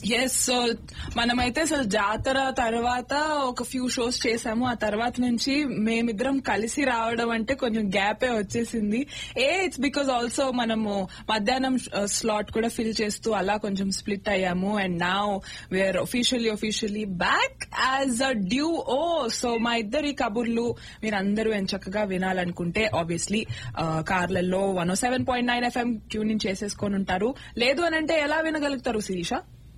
Yes so మనమైతే అసలు జాతర తర్వాత ఒక ఫ్యూ షోస్ చేసాము ఆ తర్వాత నుంచి మేమిద్దరం కలిసి రావడం అంటే కొంచెం గ్యాపే వచ్చేసింది ఏ ఇట్స్ బికాస్ ఆల్సో మనము మధ్యాహ్నం స్లాట్ కూడా ఫిల్ చేస్తూ అలా కొంచెం స్ప్లిట్ అయ్యాము అండ్ నా we are officially officially back as a duo so మా ఇద్దరి కబుర్లు మీరు అందరూ చక్కగా వినాలనుకుంటే ఆబ్వియస్లీ కార్లలో one seven point nine FM tuning చేసేసుకొని ఉంటారు లేదు అని అంటే ఎలా వినగలుగుతారు శిరీష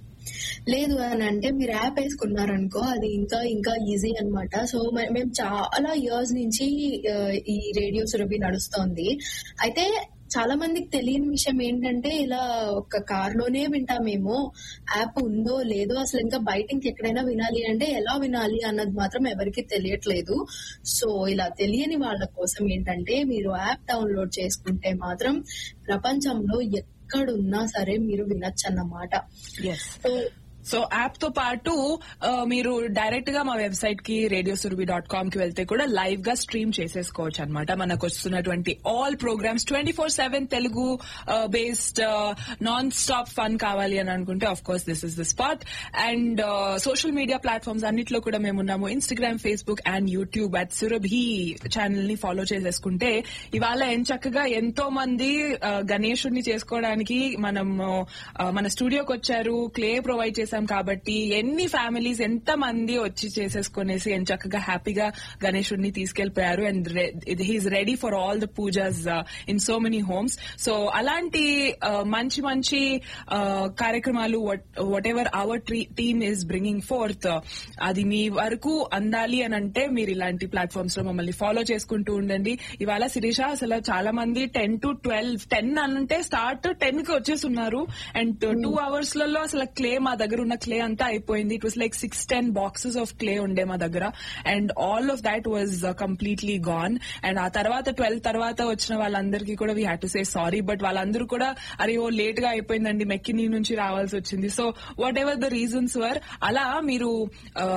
లేదు అని అంటే మీరు యాప్ వేసుకున్నారనుకో అది ఇంకా ఇంకా ఈజీ అన్నమాట సో మ- మేము చాలా ఇయర్స్ నుంచి ఆ, ఈ రేడియో సురభి నడుస్తోంది అయితే చాలా మందికి తెలియని విషయం ఏంటంటే ఇలా ఒక కార్ లోనే వింటామేమో యాప్ ఉందో లేదో అసలు ఇంకా బయట ఇంకెక్కడైనా వినాలి అంటే ఎలా వినాలి అన్నది మాత్రం ఎవరికి తెలియట్లేదు సో ఇలా తెలియని వాళ్ళ కోసం ఏంటంటే మీరు యాప్ డౌన్లోడ్ చేసుకుంటే మాత్రం ప్రపంచంలో ఎక్కడున్నా సరే మీరు వినొచ్చు అన్నమాట ఎస్ సో సో యాప్ తో పాటు ఆ, మీరు డైరెక్ట్ గా మా వెబ్సైట్ కి రేడియో సురభి డాట్ కామ్ కి వెళ్తే కూడా లైవ్ గా స్ట్రీమ్ చేసేసుకోవచ్చు అనమాట మనకు వస్తున్నటువంటి all programs twenty four seven Telugu based non stop fun కావాలి అని అనుకుంటే of course this is the spot and social media platforms అన్నిట్లో కూడా మేము ఉన్నాము Instagram Facebook and YouTube at Surabhi channel ని ఫాలో చేసేసుకుంటే ఇవాళ ఏం చక్కగా ఎంతో మంది ఆ, గణేశుడిని చేసుకోవడానికి మనం ఆ, మన స్టూడియోకి వచ్చారు క్లే ప్రొవైడ్ చేశాం కాబట్టి ఎన్ని ఫ్యామిలీస్ ఎంత మంది వచ్చి చేసేసుకునేసి ఎంత చక్కగా హ్యాపీగా గణేశుడిని తీసుకెళ్లిపోయారు and he's ready for all the pujas in so many homes so అలాంటి ఆ, మంచి మంచి ఆ, కార్యక్రమాలు whatever our team is bringing forth అది మీ వరకు అందాలి అని అంటే మీరు ఇలాంటి ప్లాట్ఫామ్స్ లో మమ్మల్ని ఫాలో చేసుకుంటూ ఉండండి ఇవాళ శిరీష అసలు చాలా మంది టెన్ టు ట్వెల్వ్ టెన్ అంటే స్టార్ట్ టెన్ కి వచ్చేస్తున్నారు అండ్ టూ అవర్స్ లలో అసలు క్లే మా దగ్గర ఉన్న క్లే అంతా అయిపోయింది it was like six ten boxes of clay ఉండే మా దగ్గర and all of that was completely gone and ఆ తర్వాత ట్వెల్వ్ తర్వాత వచ్చిన వాళ్ళందరికీ కూడా we had to say sorry but వాళ్ళందరూ కూడా అరే ఓ లేట్ గా అయిపోయిందండి మెక్కినీ నుంచి రావాల్సి వచ్చింది so whatever the reasons were అలా మీరు ఆ,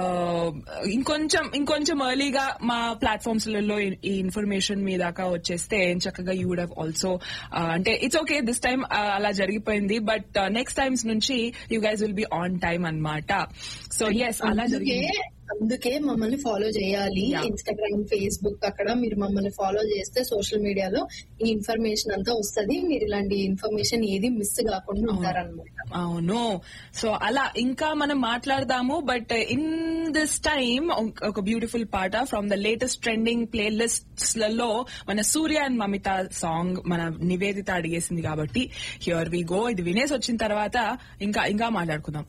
ఇంకొంచెం ఇంకొంచెం ఎర్లీగా మా ప్లాట్ఫామ్స్ లలో ఈ- ఈ ఇన్ఫర్మేషన్ మీ దాకా వచ్చేస్తే ఏం చక్కగా యూ వుడ్ హ్యావ్ ఆల్సో అంటే ఇట్స్ ఓకే దిస్ టైం అలా జరిగిపోయింది బట్ నెక్స్ట్ టైమ్స్ నుంచి you guys will be on time అన్నమాట సో ఎస్ అలా అందుకే జరిగింది అందుకే మమ్మల్ని ఫాలో చేయాలి Yeah. ఇన్స్టాగ్రామ్ ఫేస్బుక్ అక్కడ మీరు మమ్మల్ని ఫాలో చేస్తే సోషల్ మీడియాలో ఈ ఇన్ఫర్మేషన్ అంతా వస్తది మీరు ఇలాంటి ఇన్ఫర్మేషన్ ఏది మిస్ కాకుండా ఉంటారన్నమాట అవును సో అలా ఇంకా మనం మాట్లాడదాము బట్ ఇన్ దిస్ టైమ్ ఒక బ్యూటిఫుల్ పాట from the latest trending playlists లలో మన సూర్య అండ్ మమిత సాంగ్ మన నివేదిత అడిగేసింది కాబట్టి హియర్ వి గో ఇది వినేసి వచ్చిన తర్వాత ఇంకా ఇంకా మాట్లాడుకుందాం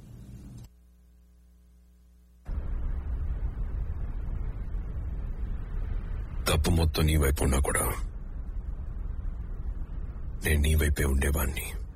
తప్పు మొత్తం నీ వైపు ఉన్నా కూడా నేను నీ వైపే ఉండేవాణ్ణి